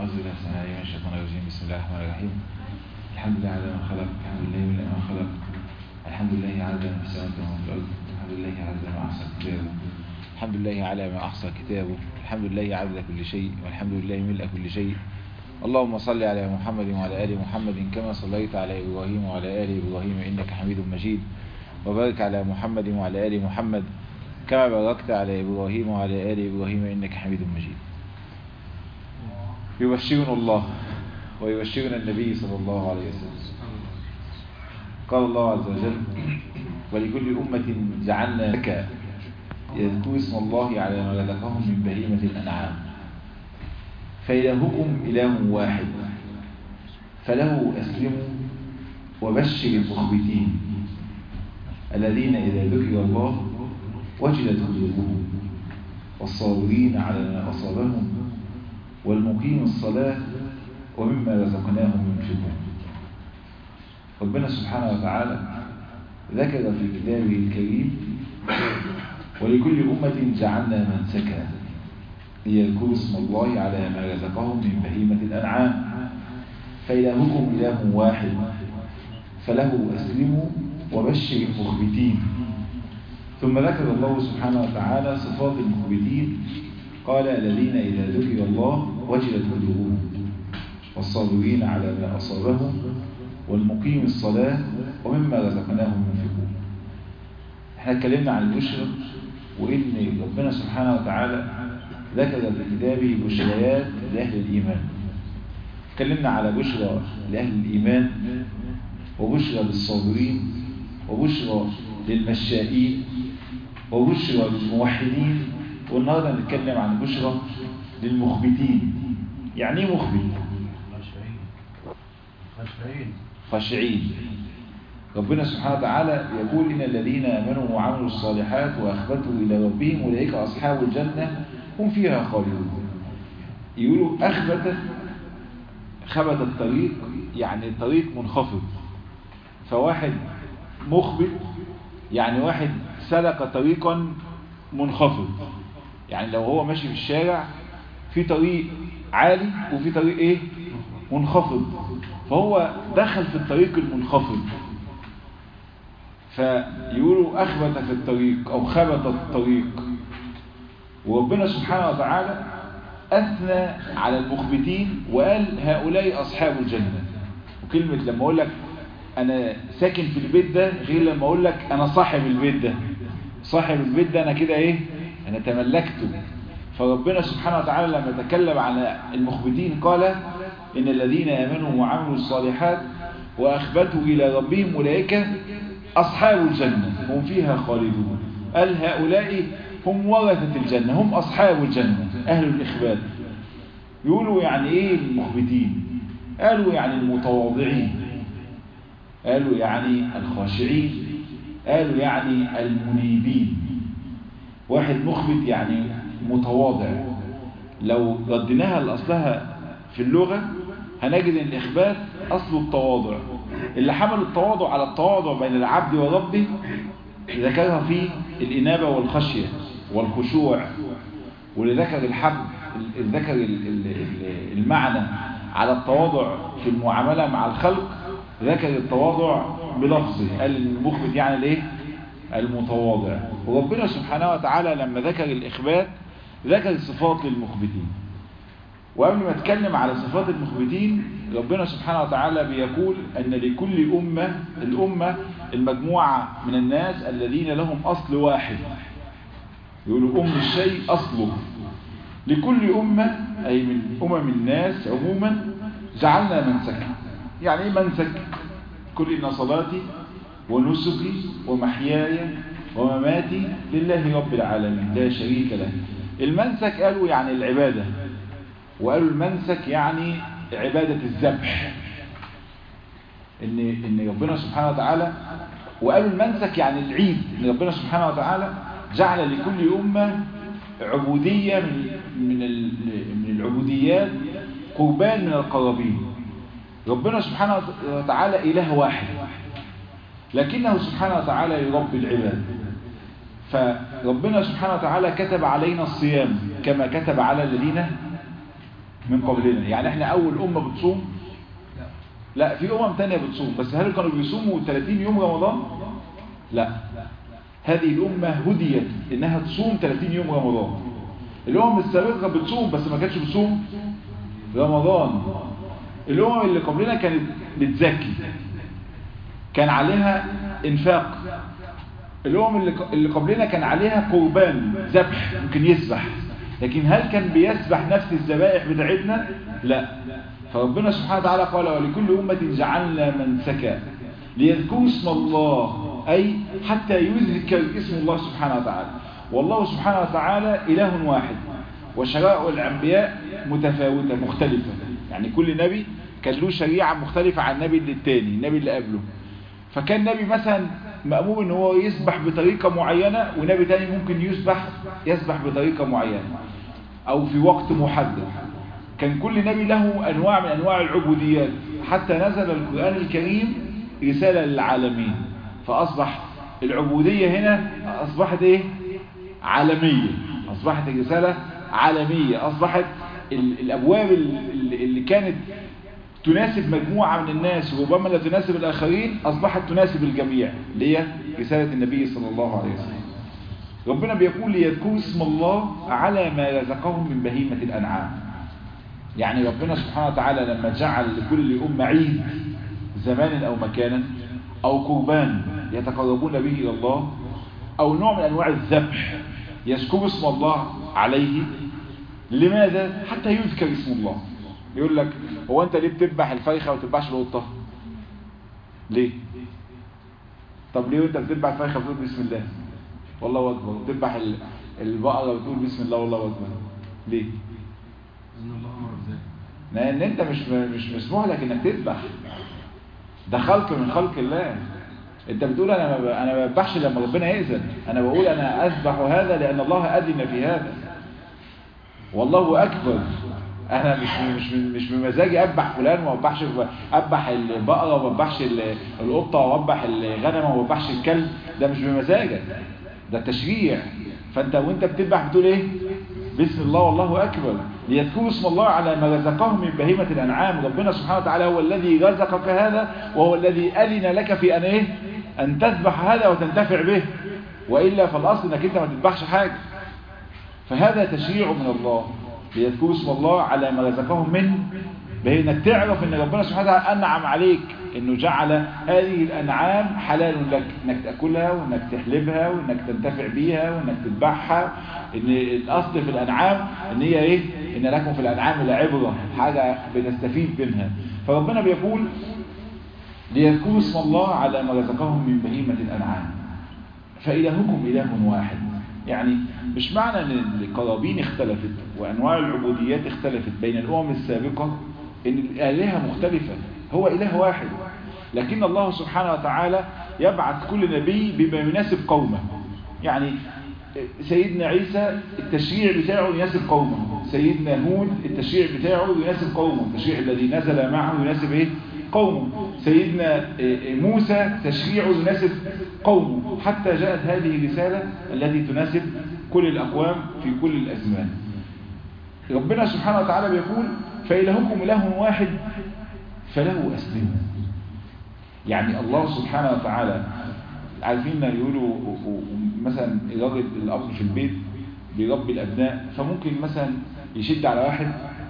أعوذ بالله السميع العليم من الشيطان الرجيم بسم الله الرحمن الرحيم الحمد لله على ما خلق الحمد لله من ما خلق الحمد لله على ما في السماوات وما في الأرض الحمد لله على ما أحصى كتابه الحمد لله على ما أحصى كتابه الحمد لله عدد كل شيء والحمد لله ملء كل شيء اللهم صل على محمد وعلى آل محمد كما صليت على إبراهيم وعلى آل إبراهيم إنك حميد مجيد وبارك على محمد وعلى آل محمد كما باركت على إبراهيم وعلى آل إبراهيم إنك حميد مجيد يبشرنا الله ويبشرنا النبي صلى الله عليه وسلم قال الله عز وجل ولكل أمة جعلنا لك يذكر اسم الله على ما رزقهم من بهيمة الأنعام فإلهكم إله واحد فله أسلموا وبشر المخبتين الذين إذا ذكر الله وجلت قلوبهم والصابرين على ما أصابهم والمقيم الصلاة ومما رزقناهم ينفقون ربنا سبحانه وتعالى ذكر في كتابه الكريم ولكل أمة جعلنا منسكا ليذكروا اسم الله على ما رزقهم من بهيمة الأنعام فإلهكم إله واحد فله أسلموا وبشر المخبتين ثم ذكر الله سبحانه وتعالى صفات المخبتين قال الذين إذا ذكر الله وجلت قلوبهم والصابرين على ما أصابهم والمقيم الصلاة ومما رزقناهم ينفقون احنا اتكلمنا عن البشرى وإن ربنا سبحانه وتعالى ذكر في كتابه بشريات لأهل الإيمان اتكلمنا على بشرى لأهل الإيمان وبشرى للصابرين وبشرى للمشائين وبشرى للموحدين والنهارده هنتكلم عن بشرى للمخبتين يعني ايه مخبت خاشعين ربنا سبحانه وتعالى يقول إن الذين آمنوا وعملوا الصالحات وأخبتوا إلى ربهم أولئك أصحاب الجنة هم فيها خالدون يقولوا أخبت خبت الطريق يعني الطريق منخفض فواحد مخبت يعني واحد سلك طريقا منخفض يعني لو هو ماشي في الشارع في طريق عالي وفي طريق ايه منخفض فهو دخل في الطريق المنخفض فيقولوا أخبت في الطريق أو خبت الطريق وربنا سبحانه وتعالى أثنى على المخبتين وقال هؤلاء أصحاب الجنة وكلمة لما أقول لك أنا ساكن في البيت ده غير لما أقول لك أنا صاحب البيت ده صاحب البيت ده أنا كده إيه أنا تملكته فربنا سبحانه وتعالى لما تكلم عن المخبتين قال إن الذين آمنوا وعملوا الصالحات وأخبتوا إلى ربهم أولئك أصحاب الجنة هم فيها خالدون قال هؤلاء هم ورثة الجنة هم أصحاب الجنة أهل الإخبات يقولوا يعني إيه المخبتين قالوا يعني المتواضعين قالوا يعني الخاشعين قالوا يعني المنيبين واحد مخبت يعني متواضع لو ردناها لأصلها في اللغة هنجد ان الإخبات أصل التواضع اللي حمل التواضع على التواضع بين العبد وربه ذكرها في الإنابة والخشية والخشوع واللي ذكر الحب ذكر المعنى على التواضع في المعاملة مع الخلق ذكر التواضع بلفظه قال المخبت يعني الايه المتواضع وربنا سبحانه وتعالى لما ذكر الإخبات ذكر صفات للمخبتين وقبل ما اتكلم على صفات المخبتين ربنا سبحانه وتعالى بيقول أن لكل أمة الأمة المجموعة من الناس الذين لهم أصل واحد يقولوا أم الشيء أصله لكل أمة أي من أمم الناس عموما جعلنا منسكا يعني ايه منسك كل إن صلاتي ونسكي ومحياي ومماتي لله رب العالمين لا شريك له المنسك قالوا يعني العبادة وقالوا المنسك يعني عبادة الذبح إن, إن ربنا سبحانه وتعالى وقالوا المنسك يعني العيد إن ربنا سبحانه وتعالى جعل لكل أمة عبودية من, من, من العبوديات قربان من القرابين ربنا سبحانه وتعالى إله واحد لكنه سبحانه وتعالى يربي العباد فربنا سبحانه وتعالى كتب علينا الصيام كما كتب على الذين من قبلنا يعني احنا اول امة بتصوم لا في امم تانية بتصوم بس هل كانوا بيصوموا 30 يوم رمضان لا هذه الامة هديت انها تصوم 30 يوم رمضان الامم السابقة بتصوم بس ما كانتش بتصوم رمضان الامم اللي قبلنا كانت بتزكي كان عليها انفاق الامم اللي اللي قبلنا كان عليها قربان ذبح ممكن يسبح لكن هل كان بيسبح نفس الذبائح بتاعتنا لا فربنا سبحانه وتعالى قال ولكل أمة جعلنا منسكا ليذكروا اسم الله أي حتى يذكر اسم الله سبحانه وتعالى والله سبحانه وتعالى إله واحد وشرائع الأنبياء متفاوتة مختلفة يعني كل نبي كان له شريعة مختلفة عن النبي اللي التاني النبي اللي قبله فكان نبي مثلا مأمور ان هو يسبح بطريقة معينة ونبي تاني ممكن يسبح يسبح بطريقة معينة او في وقت محدد كان كل نبي له انواع من انواع العبوديات حتى نزل القرآن الكريم رسالة للعالمين فاصبح العبودية هنا اصبحت ايه عالمية اصبحت الرسالة عالمية اصبحت الابواب اللي كانت تناسب مجموعة من الناس وربما لا تناسب الآخرين أصبحت تناسب الجميع اللي هي رسالة النبي صلى الله عليه وسلم ربنا بيقول ليذكروا اسم الله على ما رزقهم من بهيمة الأنعام يعني ربنا سبحانه وتعالى لما جعل لكل أمة عيد زمانا أو مكانا أو قربان يتقربون به إلى الله أو نوع من أنواع الذبح يذكروا اسم الله عليه لماذا؟ حتى يذكر اسم الله يقول لك هو انت ليه بتذبح الفرخه وما تذبحش القطه ليه طب ليه انت بتذبح الفرخه وتقول بسم الله والله اكبر وتذبح البقره وتقول بسم الله والله اكبر ليه لان انت مش مش مسموح لك انك تذبح ده خلق من خلق الله انت بتقول انا ما انا ما بذبحش لما ربنا يأذن انا بقول انا اذبح هذا لان الله اذن في هذا والله اكبر انا مش مش مش بمزاجي اذبح فلان وما اذبحش اذبح البقره وما اذبحش القطه واذبح الغنم وما اذبحش الكلب ده مش بمزاجك ده تشريع فانت وانت بتذبح بتقول ايه بسم الله والله اكبر ليذكروا اسم الله على ما رزقهم من بهيمه الانعام ربنا سبحانه وتعالى هو الذي رزقك هذا وهو الذي اذن لك في ان ايه ان تذبح هذا وتنتفع به والا فالاصل انك انت ما تذبحش حاجه فهذا تشريع من الله ليذكروا اسم الله على ما رزقهم من بانك تعرف ان ربنا سبحانه وتعالى انعم عليك انه جعل هذه الانعام حلال لك انك تاكلها وانك تحلبها وانك تنتفع بيها وانك تذبحها ان الاصل في الانعام ان هي ايه ان لكم في الانعام لعبره حاجه بنستفيد منها فربنا بيقول ليذكروا اسم الله على ما رزقهم من بهيمه الانعام فالهكم اله واحد يعني مش معنى ان القرابين اختلفت وانواع العبوديات اختلفت بين الامم السابقة ان الالهة مختلفة هو اله واحد لكن الله سبحانه وتعالى يبعث كل نبي بما يناسب قومه يعني سيدنا عيسى التشريع بتاعه يناسب قومه سيدنا هود التشريع بتاعه يناسب قومه التشريع الذي نزل معه يناسب ايه قومه سيدنا موسى تشريعه يناسب قومه حتى جاءت هذه الرسالة التي تناسب كل الأقوام في كل الأزمان ربنا سبحانه وتعالى بيقول فإلهكم إله واحد فله أسلموا يعني الله سبحانه وتعالى عارفين يقولوا مثلا الراجل الأب في البيت بيربي الأبناء فممكن مثلا يشد على واحد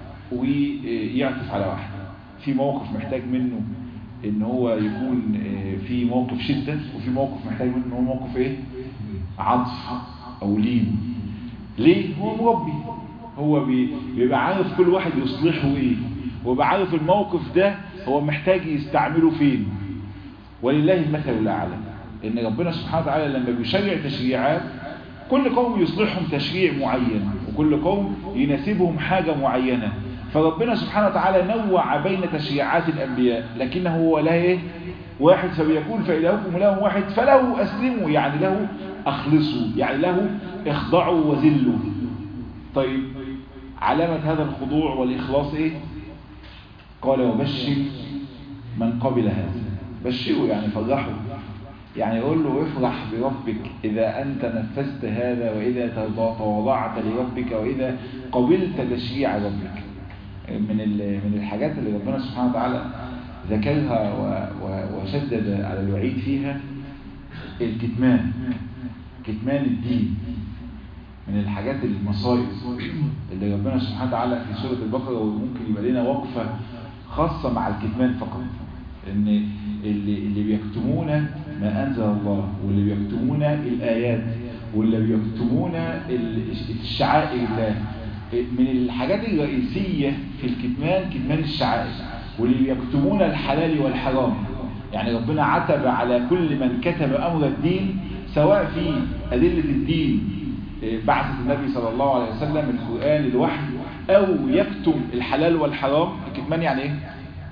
ويعطف على واحد في موقف محتاج منه ان هو يكون في موقف شدة وفي موقف محتاج منه ان هو موقف ايه عطف او لين ليه هو مربي هو بيبقى عارف كل واحد يصلحه ايه وبيبقى عارف الموقف ده هو محتاج يستعمله فين ولله المثل الاعلى ان ربنا سبحانه وتعالى لما بيشرع تشريعات كل قوم يصلحهم تشريع معين وكل قوم يناسبهم حاجة معينة فربنا سبحانه وتعالى نوع بين تشريعات الأنبياء لكنه هو لا إيه واحد فبيقول فإلهكم له واحد فله أسلموا يعني له أخلصوا يعني له اخضعوا وذلوا طيب علامة هذا الخضوع والإخلاص إيه قال وبشر من قبل هذا بشروا يعني فرحوا يعني يقول له افرح بربك إذا أنت نفذت هذا وإذا تواضعت لربك وإذا قبلت تشريع ربك من من الحاجات اللي ربنا سبحانه وتعالى ذكرها وشدد على الوعيد فيها الكتمان كتمان الدين من الحاجات المصائب اللي ربنا سبحانه وتعالى في سورة البقرة وممكن يبقى لنا وقفة خاصة مع الكتمان فقط ان اللي, اللي بيكتمون ما أنزل الله واللي بيكتمون الآيات واللي بيكتمون الشعائر الله من الحاجات الرئيسية في الكتمان كتمان الشعائر واللي بيكتمون الحلال والحرام يعني ربنا عتب على كل من كتب أمر الدين سواء في أدلة الدين بعثة النبي صلى الله عليه وسلم القرآن الوحي أو يكتم الحلال والحرام الكتمان يعني إيه؟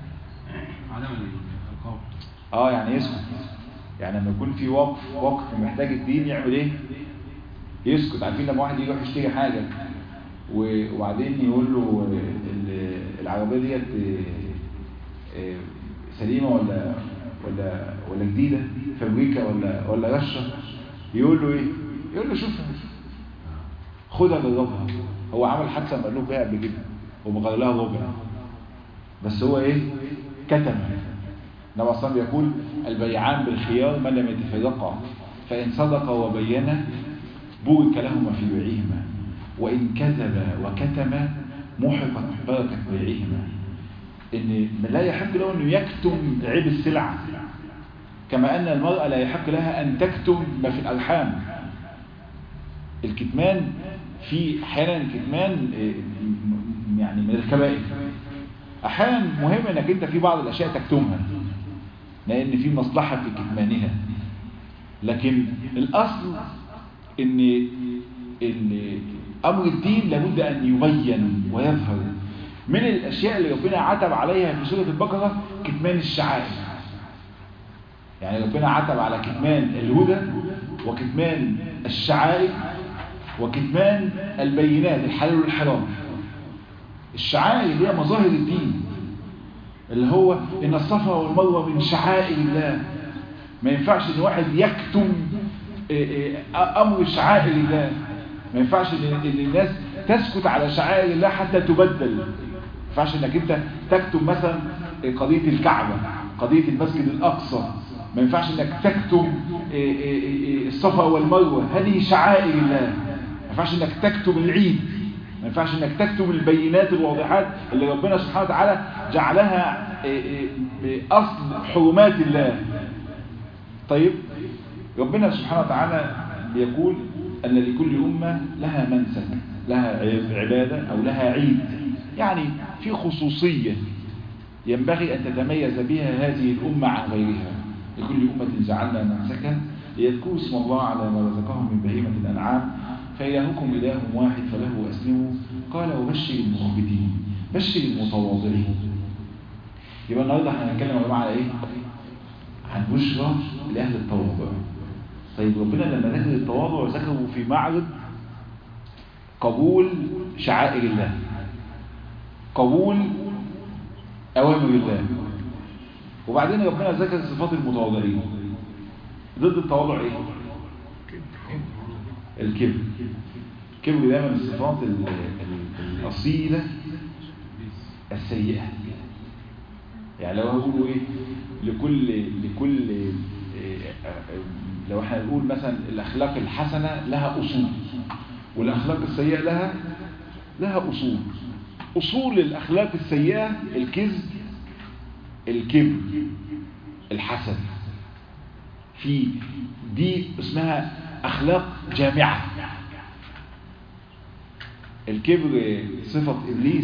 آه يعني يسكت يعني لما يكون في وقف وقت محتاج الدين يعمل إيه؟ يسكت عارفين لما واحد يروح يشتري حاجة وبعدين يقول له العربية ديت سليمة ولا ولا ولا جديدة فابريكا ولا ولا رشة يقول له ايه يقول له شوفها خدها جربها هو عمل حادثة مقلوب بيها قبل كده ومغير لها ربع بس هو ايه كتم النبي اصلا بيقول البيعان بالخيار ما لم يتفرقا فان صدقا وبينا بورك لهما في بيعهما وإن كذب وكتم محقت بركة بيعهما إن لا يحق له أنه يكتم عيب السلعة كما أن المرأة لا يحق لها أن تكتم ما في الأرحام الكتمان في أحيانا الكتمان يعني من الكبائر أحيانا مهم أنك أنت في بعض الأشياء تكتمها لأن في مصلحة في كتمانها لكن الأصل أن أمر الدين لابد أن يبين ويظهر من الأشياء اللي ربنا عتب عليها في سورة البقرة كتمان الشعائر يعني ربنا عتب على كتمان الهدى وكتمان الشعائر وكتمان البينات الحلال والحرام الشعائر اللي هي مظاهر الدين اللي هو إن الصفا والمروة من شعائر الله ما ينفعش إن واحد يكتم أمر شعائر الله ما ينفعش ان الناس تسكت على شعائر الله حتى تبدل ما ينفعش انك انت تكتم مثلا قضية الكعبة قضية المسجد الأقصى ما ينفعش انك تكتم الصفا والمروة هذه شعائر الله ما ينفعش انك تكتم العيد ما ينفعش انك تكتم البينات الواضحات اللي ربنا سبحانه وتعالى جعلها أصل حرمات الله طيب ربنا سبحانه وتعالى بيقول أن لكل أمة لها منسك لها عبادة أو لها عيد يعني في خصوصية ينبغي أن تتميز بها هذه الأمة عن غيرها لكل أمة جعلنا منسكا ليذكروا اسم الله على ما رزقهم من بهيمة الأنعام فإلهكم إله واحد فله أسلموا قال وبشر المخبتين بشر المتواضعين يبقى النهارده احنا هنتكلم يا جماعه على ايه؟ عن بشرى لأهل التواضع طيب ربنا لما ذكر التواضع ذكره في معرض قبول شعائر الله قبول أوامر الله وبعدين ربنا ذكر صفات المتواضعين ضد التواضع ايه الكبر الكبر ده من الصفات الأصيلة السيئة يعني لو هقولوا ايه لكل لكل لو احنا نقول مثلا الاخلاق الحسنة لها اصول والاخلاق السيئة لها لها اصول اصول الاخلاق السيئة الكذب الكبر الحسد في دي اسمها اخلاق جامعة الكبر صفة ابليس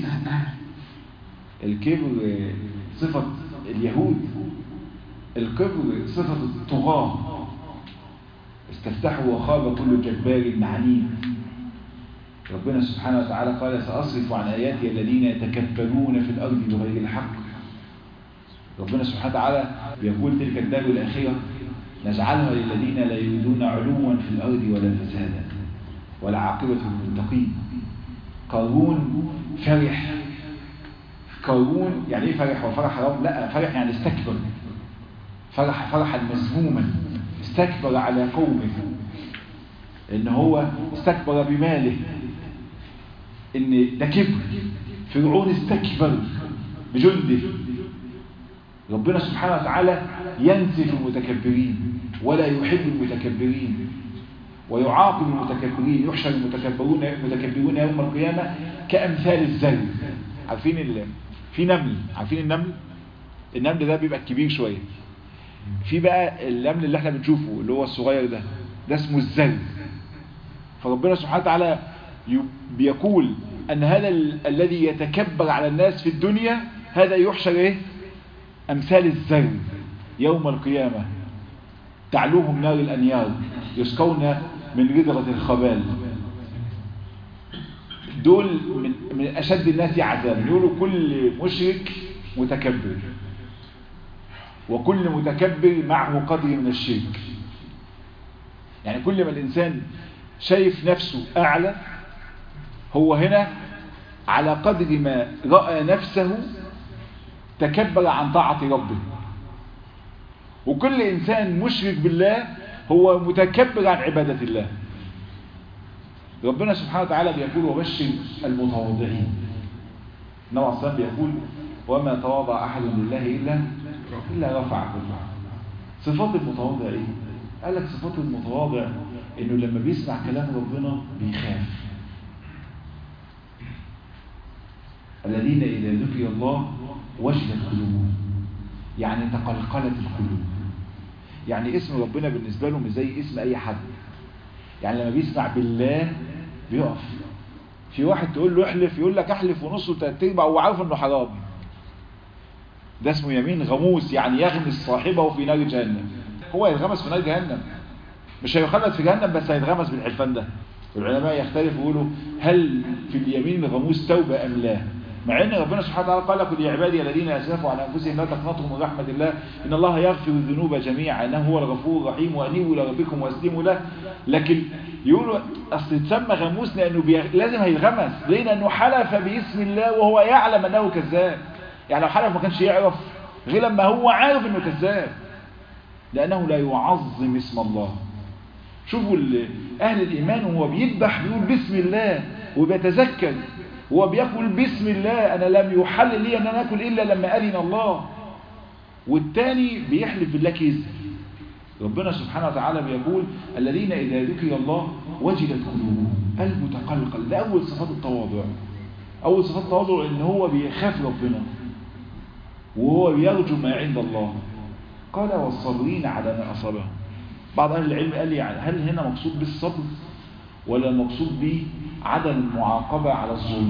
الكبر صفة اليهود الكبر صفة الطغاة استفتحوا وخاب كل جبار عنيد ربنا سبحانه وتعالى قال سأصرف عن آياتي الذين يتكبرون في الأرض بغير الحق ربنا سبحانه وتعالى بيقول تلك الدار الآخرة نجعلها للذين لا يريدون علوا في الأرض ولا فسادا ولا عاقبة للمتقين قارون فرح قارون يعني ايه فرح وفرح حرام لا فرح يعني استكبر فرح فرحا مذموما استكبر على قومه ان هو استكبر بماله ان ده كبر فرعون استكبر بجنده ربنا سبحانه وتعالى ينسف المتكبرين ولا يحب المتكبرين ويعاقب المتكبرين يحشر المتكبرون المتكبرون يوم القيامة كأمثال الزرع عارفين ال... في نمل عارفين النمل النمل ده بيبقى كبير شوية في بقى النمل اللي احنا بنشوفه اللي هو الصغير ده ده اسمه الزرع فربنا سبحانه وتعالى بيقول أن هذا ال... الذي يتكبر على الناس في الدنيا هذا يحشر ايه أمثال الزرع يوم القيامة تعلوهم نار الأنيار يسقون من جدرة الخبال دول من, من أشد الناس عذابا يقولوا كل مشرك متكبر وكل متكبر معه قدر من الشرك يعني كل ما الإنسان شايف نفسه أعلى هو هنا على قدر ما رأى نفسه تكبر عن طاعة ربه وكل إنسان مشرك بالله هو متكبر عن عبادة الله ربنا سبحانه وتعالى بيقول وبشر المتواضعين النبي عليه الصلاة بيقول وما تواضع أحد لله إلا إلا رفع كله صفات المتواضع إيه؟ قال لك صفات المتواضع إنه لما بيسمع كلام ربنا بيخاف الذين إذا ذكر الله وجلت قلوبهم يعني تقلقلت القلوب يعني اسم ربنا بالنسبة له مش زي اسم أي حد يعني لما بيسمع بالله بيقف في واحد تقول له احلف يقول لك احلف ونص وتلات ارباع وهو عارف انه حرام ده اسمه يمين غموس يعني يغمس صاحبه في نار جهنم هو هيتغمس في نار جهنم مش هيخلد في جهنم بس هيتغمس بالحلفان ده العلماء يختلفوا يقولوا هل في اليمين الغموس توبة أم لا مع ان ربنا سبحانه وتعالى قال كل يا عبادي الذين اسرفوا على انفسهم لا تقنطوا من رحمه الله ان الله يغفر الذنوب جميعا انه هو الغفور الرحيم وانيبوا الى ربكم واسلموا له لكن يقولوا اصل تسمى غموس لانه بي... لازم هيتغمس ليه لانه حلف باسم الله وهو يعلم انه كذاب يعني لو حلف ما كانش يعرف غير لما هو عارف انه كذاب لانه لا يعظم اسم الله شوفوا اهل الايمان وهو بيذبح بيقول بسم الله وبيتذكر هو بيقول بسم الله أنا لم يحل لي أن أنا أكل إلا لما أذن الله والتاني بيحلف بالله كذب ربنا سبحانه وتعالى بيقول الذين إذا ذكر الله وجلت قلوبهم قلبه تقلقل ده أول صفات التواضع أول صفات التواضع إن هو بيخاف ربنا وهو بيرجو ما عند الله قال والصابرين على ما أصابهم بعض أهل العلم قال لي يعني هل هنا مقصود بالصبر ولا المقصود به عدم المعاقبة على الظلم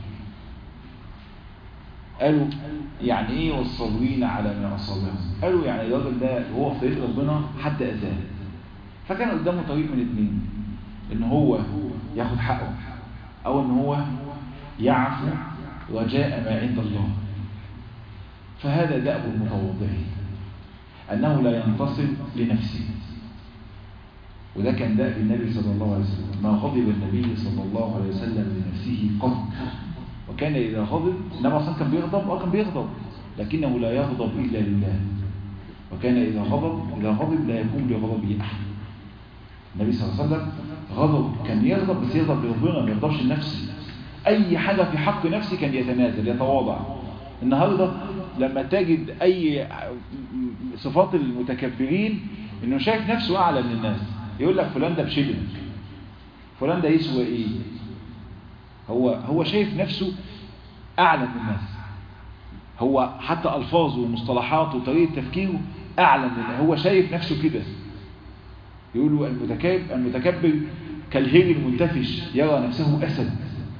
قالوا يعني ايه والصابرين على ما اصابهم قالوا يعني الراجل ده وهو في طريق ربنا حد اذاه فكان قدامه طريق من اتنين ان هو ياخد حقه او ان هو يعفو رجاء ما عند الله فهذا دأب المتواضعين انه لا ينتصر لنفسه وده كان دأب النبي صلى الله عليه وسلم ما غضب النبي صلى الله عليه وسلم لنفسه قط وكان إذا غضب النبي صلى كان بيغضب اه كان بيغضب لكنه لا يغضب إلا لله وكان إذا غضب إذا غضب لا يكون بغضبه أحد النبي صلى الله عليه وسلم غضب كان يغضب بس يغضب لربنا ما يغضبش لنفسه أي حاجة في حق نفسه كان يتنازل يتواضع النهاردة لما تجد أي صفات المتكبرين إنه شايف نفسه أعلى من الناس يقول لك فلان ده بشبل فلان ده يسوى ايه هو هو شايف نفسه اعلى من الناس هو حتى الفاظه ومصطلحاته وطريقه تفكيره اعلى من هو شايف نفسه كده يقولوا المتكبر المتكبر كالهيل المنتفش يرى نفسه اسد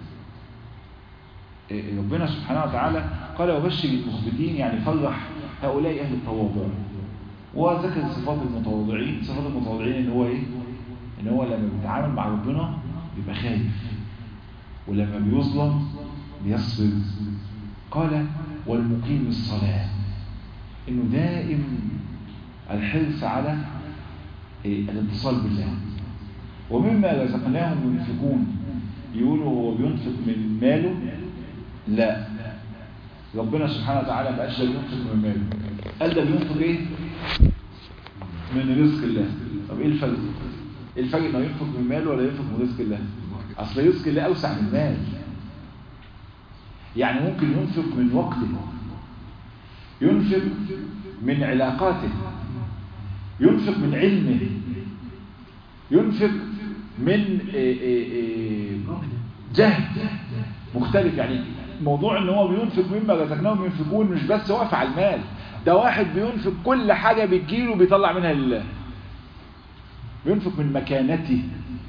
ربنا سبحانه وتعالى قال وبشر المخبتين يعني فرح هؤلاء اهل التواضع وذكر صفات المتواضعين صفات المتواضعين ان هو ايه ان هو لما بيتعامل مع ربنا بيبقى خايف ولما بيظلم بيصبر قال والمقيم الصلاة انه دائم الحرص على إيه؟ الاتصال بالله ومما رزقناهم ينفقون يقولوا هو بينفق من ماله لا ربنا سبحانه وتعالى ما قالش ده بينفق من ماله قال ده بينفق ايه من رزق الله طب ايه الفرق ايه الفرق انه ينفق من ماله ولا ينفق من رزق الله اصل رزق الله اوسع من المال يعني ممكن ينفق من وقته ينفق من علاقاته ينفق من علمه ينفق من جهد مختلف يعني موضوع ان هو بينفق مما رزقناهم ينفقون مش بس واقف على المال ده واحد بينفق كل حاجة بتجيله بيطلع منها لله بينفق من مكانته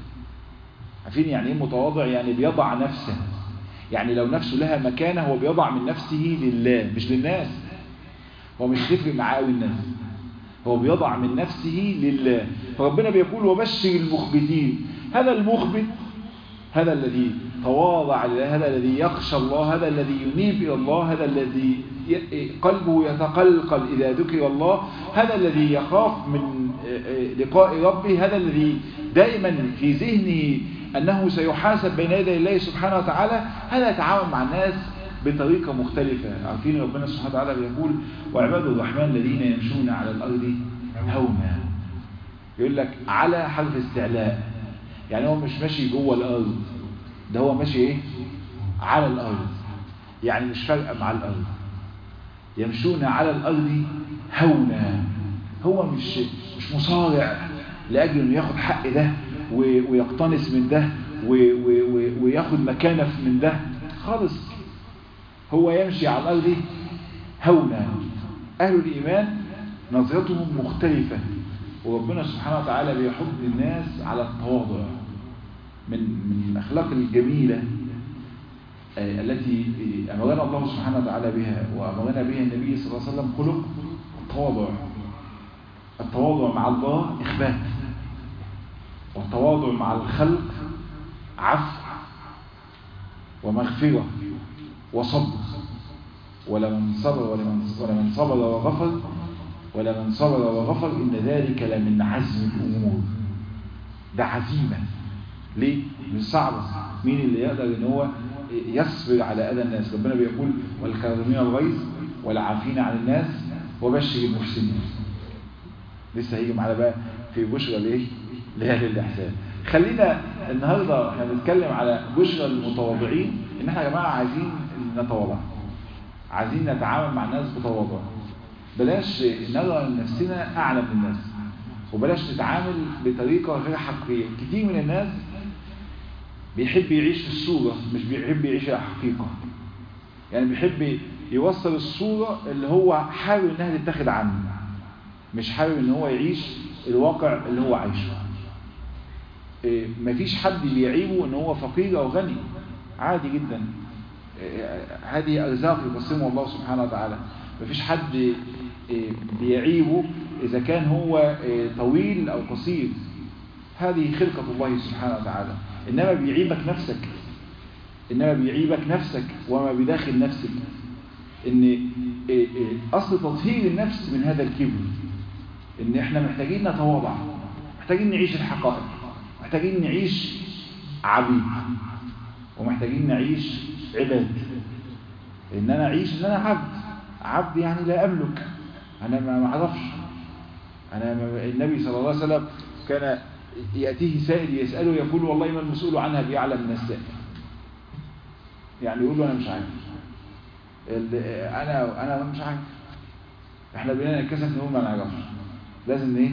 عارفين يعني ايه متواضع يعني بيضع نفسه يعني لو نفسه لها مكانة هو بيضع من نفسه لله مش للناس هو مش تفرق معاه قوي الناس هو بيضع من نفسه لله فربنا بيقول وبشر المخبتين هذا المخبت هذا الذي تواضع لله هذا الذي يخشى الله هذا الذي ينيب إلى الله هذا الذي قلبه يتقلقل إذا ذكر الله هذا الذي يخاف من لقاء ربه هذا الذي دائما في ذهنه أنه سيحاسب بين يدي الله سبحانه وتعالى هذا يتعامل مع الناس بطريقة مختلفة عارفين ربنا سبحانه وتعالى بيقول وعباد الرحمن الذين يمشون على الأرض هونا يقول لك على حرف استعلاء يعني هو مش ماشي جوه الأرض ده هو ماشي ايه على الأرض يعني مش فارقة مع الأرض يمشون على الأرض هونا هو مش مش مصارع لأجل انه ياخد حق ده ويقتنص من ده وياخد مكانه من ده خالص هو يمشي على الأرض هونا أهل الإيمان نظرتهم مختلفة وربنا سبحانه وتعالى بيحب الناس على التواضع من من الأخلاق الجميلة التي أمرنا الله سبحانه وتعالى بها وأمرنا بها النبي صلى الله عليه وسلم خلق التواضع التواضع مع الله إخبات والتواضع مع الخلق عفو ومغفرة وصبر ولمن صبر ولمن, ولمن صبر وغفر ولمن صبر وغفر إن ذلك لمن عزم الأمور ده عزيمة ليه؟ مش صعبة مين اللي يقدر ان هو يصبر على أذى الناس ربنا بيقول والكاظمين الغيظ والعافين عن الناس وبشر المحسنين لسه هيجي معانا بقى في بشرى ليه؟ لأهل الإحسان خلينا النهاردة احنا بنتكلم على بشرى المتواضعين ان احنا يا جماعة عايزين نتواضع عايزين نتعامل مع الناس بتواضع بلاش نرى نفسنا أعلى من الناس وبلاش نتعامل بطريقة غير حقيقية كتير من الناس بيحب يعيش في الصورة مش بيحب يعيش الحقيقة يعني بيحب يوصل الصورة اللي هو حاول انها تتاخد عنه مش حابب ان هو يعيش الواقع اللي هو عايشه إيه مفيش حد بيعيبه ان هو فقير او غني عادي جدا إيه هذه ارزاق يقسمها الله سبحانه وتعالى مفيش حد إيه بيعيبه اذا كان هو طويل او قصير هذه خلقة الله سبحانه وتعالى انما بيعيبك نفسك انما بيعيبك نفسك وما بداخل نفسك ان اصل تطهير النفس من هذا الكبر ان احنا محتاجين نتواضع محتاجين نعيش الحقائق محتاجين نعيش عبيد ومحتاجين نعيش عباد ان انا اعيش ان انا عبد عبد يعني لا املك انا ما اعرفش انا النبي صلى الله عليه وسلم كان يأتيه سائل يسأله يقول والله ما المسؤول عنها بيعلم من السائل يعني يقول له انا مش عارف انا انا مش عارف احنا بقينا نتكسف نقول ما نعرفش لازم ايه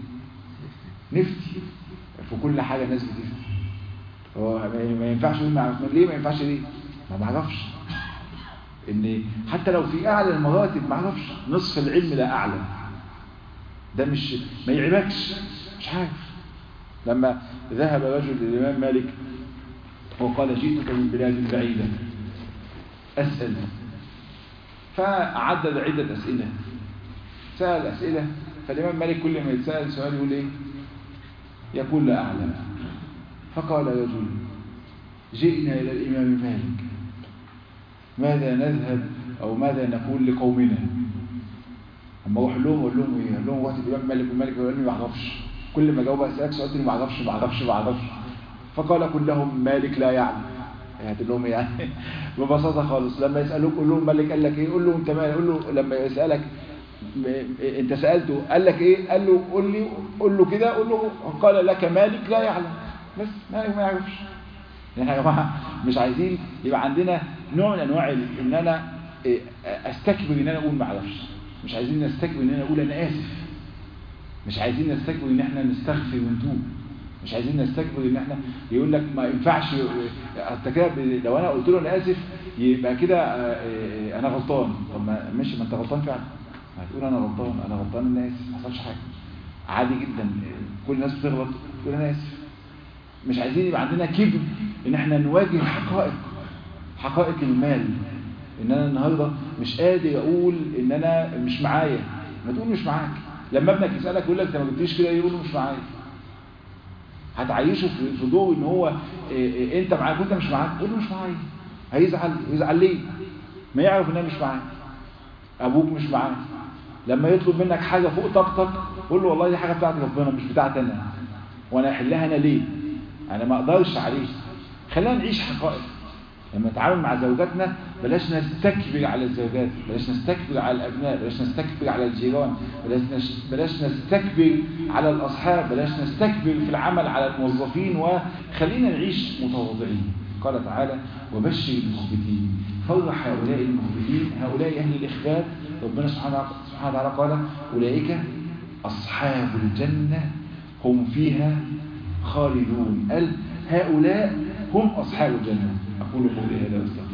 نفتي في كل حاجه الناس بتفتي هو ما ينفعش يقول ما عرفش ليه ما ينفعش ليه ما بعرفش ان حتى لو في اعلى المراتب ما اعرفش نصف العلم لا اعلم ده مش ما يعيبكش مش عارف لما ذهب رجل للامام مالك وقال جئتك من بلاد بعيده اسال فعدد عده اسئله سأل أسئلة فالإمام مالك كل ما يتسأل سؤال يقول إيه يقول لا أعلم فقال رجل جئنا إلى الإمام مالك ماذا نذهب أو ماذا نقول لقومنا أما أروح لهم أقول لهم إيه أقول لهم وقت الإمام مالك والمالك يقول لي ما أعرفش كل ما جاوب أسألك سؤال تاني ما أعرفش ما أعرفش ما أعرفش فقال قل لهم مالك لا يعلم يعني لهم يعني ببساطة خالص لما يسألوك قول لهم مالك قال لك إيه قول له أنت مالك قول له لما يسألك انت سألته قال لك ايه قال له قول لي قول له كده قول له قال لك مالك لا يعلم بس مالك ما يعرفش يعني يا جماعه مش عايزين يبقى عندنا نوع من انواع ان انا استكبر ان انا اقول ما اعرفش مش عايزين نستكبر ان انا اقول انا اسف مش عايزين نستكبر ان احنا نستغفر ونتوب مش عايزين نستكبر ان احنا يقول لك ما ينفعش حتى كده لو انا قلت له انا اسف يبقى كده انا غلطان طب ما ماشي ما انت غلطان فعلا هتقول انا غلطان انا غلطان انا اسف ما حصلش حاجه عادي جدا كل الناس بتغلط تقول انا اسف مش عايزين يبقى عندنا كبر ان احنا نواجه حقائق حقائق المال ان انا النهارده مش قادر اقول ان انا مش معايا ما تقول مش معاك لما ابنك يسالك يقول لك انت ما جبتيش كده يقول له مش معايا هتعيشه في ضوء ان هو إيه إيه انت معاك وانت مش معاك قول له مش معايا هيزعل يزعل ليه ما يعرف ان انا مش معاك ابوك مش معاك لما يطلب منك حاجه فوق طاقتك قول له والله دي حاجه بتاعت ربنا مش بتاعتي انا وانا احلها انا ليه انا ما اقدرش عليه خلينا نعيش حقائق لما نتعامل مع زوجاتنا بلاش نستكبر على الزوجات بلاش نستكبر على الأبناء بلاش نستكبر على الجيران بلاش, بلاش نستكبر على الأصحاب بلاش نستكبر في العمل على الموظفين وخلينا نعيش متواضعين قال تعالى وبشر المخبتين فرح هؤلاء المخبتين هؤلاء أهل الإخبات ربنا سبحانه وتعالى قال أولئك أصحاب الجنة هم فيها خالدون قال هؤلاء هم أصحاب الجنة أقول قولي هذا واستغفر